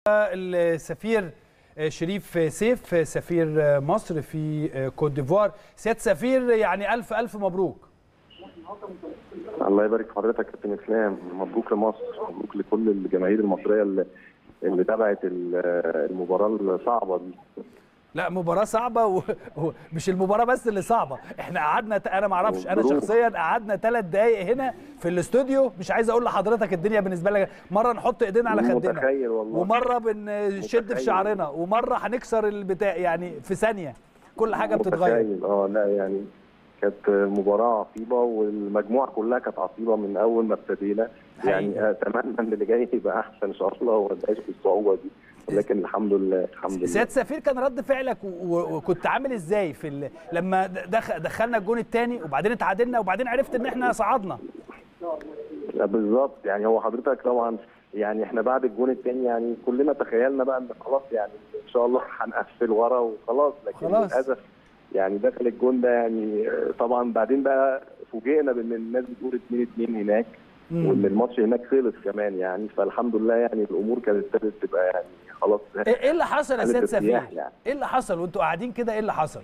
السفير شريف سيف سفير مصر في كوت ديفوار سياده سفير يعني الف الف مبروك الله يبارك في حضرتك يا كابتن اسلام مبروك لمصر مبروك لكل الجماهير المصريه اللي اللي تابعت المباراه الصعبه دي لا مباراه صعبه ومش المباراه بس اللي صعبه احنا قعدنا انا ما اعرفش انا شخصيا قعدنا ثلاث دقائق هنا في الاستوديو مش عايز اقول لحضرتك الدنيا بالنسبه لك مره نحط ايدينا على خدنا متخيل والله ومره بنشد في شعرنا ومره هنكسر البتاع يعني في ثانيه كل حاجه بتتغير متخيل اه لا يعني كانت مباراه عصيبه والمجموعه كلها كانت عصيبه من اول ما ابتدينا يعني اتمنى ان اللي جاي يبقى احسن ان شاء الله وما يبقاش بالصعوبه دي لكن الحمد لله الحمد لله سياده سفير كان رد فعلك وكنت عامل ازاي في ال... لما دخل دخلنا الجون الثاني وبعدين اتعادلنا وبعدين عرفت ان احنا صعدنا بالظبط يعني هو حضرتك طبعا يعني احنا بعد الجون الثاني يعني كلنا تخيلنا بقى ان خلاص يعني ان شاء الله هنقفل ورا وخلاص لكن خلاص. للاسف يعني دخل الجون ده يعني طبعا بعدين بقى فوجئنا بان الناس بتقول 2 2 هناك وان الماتش هناك خلص كمان يعني فالحمد لله يعني الامور كانت ابتدت تبقى يعني خلاص ايه اللي حصل يا سياده سفير؟ يعني. ايه اللي حصل وانتوا قاعدين كده ايه اللي حصل؟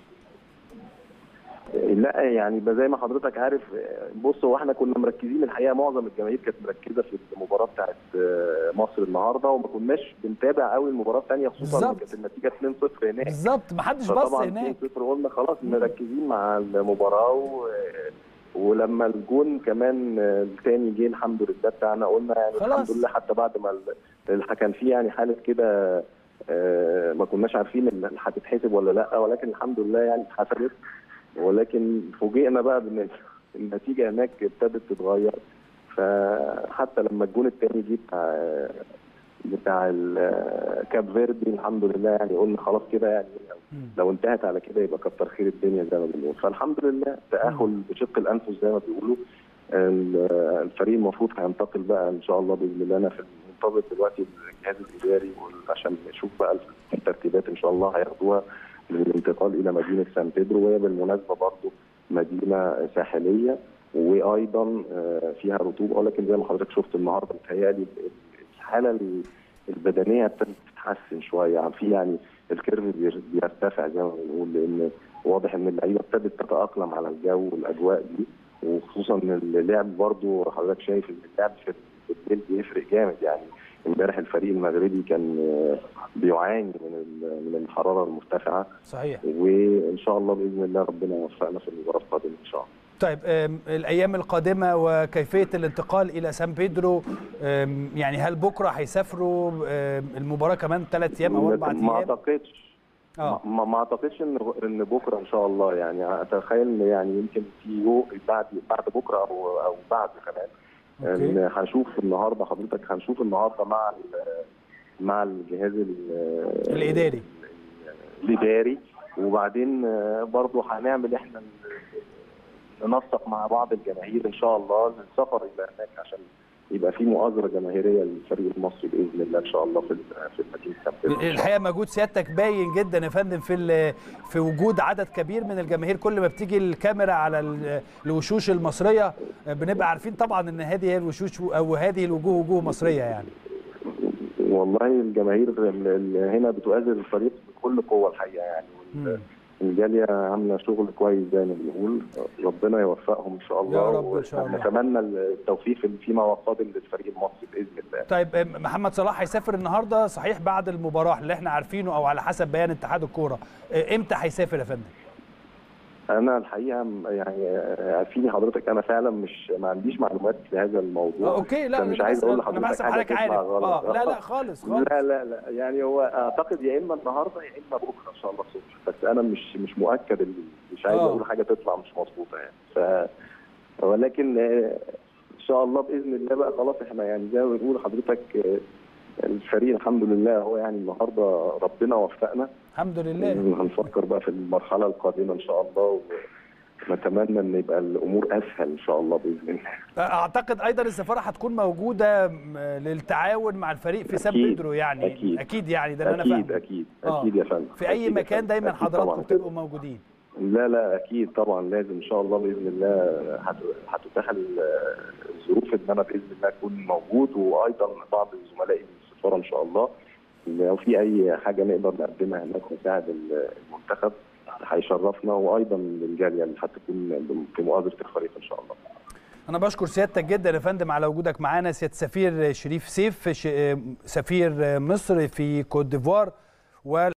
لا يعني زي ما حضرتك عارف بص هو احنا كنا مركزين الحقيقه معظم الجماهير كانت مركزه في المباراه بتاعت مصر النهارده وما كناش بنتابع قوي المباراه الثانيه خصوصا ان كانت النتيجه 2-0 هناك بالظبط ما حدش بص هناك 2-0 قلنا خلاص مركزين مع المباراه و... ولما الجون كمان الثاني جه الحمد لله بتاعنا قلنا يعني خلاص. الحمد لله حتى بعد ما كان في يعني حاله كده ما كناش عارفين ان هتتحسب ولا لا ولكن الحمد لله يعني اتحسبت ولكن فوجئنا بقى بان النتيجه هناك ابتدت تتغير فحتى لما الجون الثاني جه بتاع بتاع كاب فيردي الحمد لله يعني قلنا خلاص كده يعني لو انتهت على كده يبقى كتر خير الدنيا زي ما بنقول فالحمد لله تاهل بشق الانفس زي ما بيقولوا الفريق المفروض هينتقل بقى ان شاء الله باذن الله انا في منتظر دلوقتي الجهاز الاداري عشان نشوف بقى الترتيبات ان شاء الله هياخدوها للانتقال الى مدينه سان بيدرو وهي بالمناسبه برضه مدينه ساحليه وايضا فيها رطوبه ولكن زي ما حضرتك شفت النهارده متهيألي الحاله البدنيه ابتدت تتحسن شويه في يعني الكيرف بيرتفع زي ما بنقول لان واضح ان اللعيبه ابتدت تتاقلم على الجو والاجواء دي وخصوصا ان اللعب برضه حضرتك شايف ان اللعب في الليل بيفرق جامد يعني امبارح الفريق المغربي كان بيعاني من من الحراره المرتفعه صحيح وان شاء الله باذن الله ربنا يوفقنا في المباراه القادمه ان شاء الله طيب الايام القادمه وكيفيه الانتقال الى سان بيدرو يعني هل بكره هيسافروا المباراه كمان ثلاث ايام او اربع ايام؟ ما اعتقدش آه. ما, ما اعتقدش ان ان بكره ان شاء الله يعني اتخيل يعني يمكن في يوم بعد بعد بكره او او بعد كمان ان هنشوف النهارده حضرتك هنشوف النهارده مع مع الجهاز الاداري الاداري وبعدين برضه هنعمل احنا ننسق مع بعض الجماهير ان شاء الله للسفر الى هناك عشان يبقى في مؤازره جماهيريه للفريق المصري باذن الله ان شاء الله في في مدينه سان الحقيقه مجهود سيادتك باين جدا يا فندم في في وجود عدد كبير من الجماهير كل ما بتيجي الكاميرا على الوشوش المصريه بنبقى عارفين طبعا ان هذه هي الوشوش او هذه الوجوه وجوه مصريه يعني والله الجماهير هنا بتؤازر الفريق بكل قوه الحقيقه يعني الجاليه عامله شغل كويس زي ما بنقول ربنا يوفقهم ان شاء الله يا رب ان شاء الله نتمنى التوفيق فيما قادم للفريق المصري باذن الله طيب محمد صلاح هيسافر النهارده صحيح بعد المباراه اللي احنا عارفينه او على حسب بيان اتحاد الكوره امتى هيسافر يا فندم انا الحقيقه يعني فيني حضرتك انا فعلا مش ما عنديش معلومات في هذا الموضوع آه اوكي لا مش عايز اقول لحضرتك انا بحسب حضرتك عارف اه لا لا خالص خالص لا لا لا يعني هو اعتقد يا اما النهارده يا اما بكره ان شاء الله الصبح بس انا مش مش مؤكد مش عايز اقول حاجه تطلع مش مظبوطه يعني ف ولكن ان شاء الله باذن الله بقى خلاص احنا يعني زي ما بنقول حضرتك الفريق الحمد لله هو يعني النهارده ربنا وفقنا الحمد لله هنفكر بقى في المرحله القادمه ان شاء الله ونتمنى ان يبقى الامور اسهل ان شاء الله باذن الله. اعتقد ايضا السفاره هتكون موجوده للتعاون مع الفريق في سان بيدرو يعني أكيد. اكيد يعني ده اللي اكيد انا فاهمه اكيد اكيد يا فندم في اي مكان دايما حضراتكم بتبقوا موجودين. لا لا اكيد طبعا لازم ان شاء الله باذن الله هتتاح الظروف ان انا باذن الله اكون موجود وايضا بعض زملائي من السفاره ان شاء الله لو في اي حاجه نقدر نقدمها هناك نساعد المنتخب هيشرفنا وايضا للجاليه اللي هتكون في مؤازره الفريق ان شاء الله. انا بشكر سيادتك جدا يا فندم على وجودك معانا سياده سفير شريف سيف سفير مصر في كوت ديفوار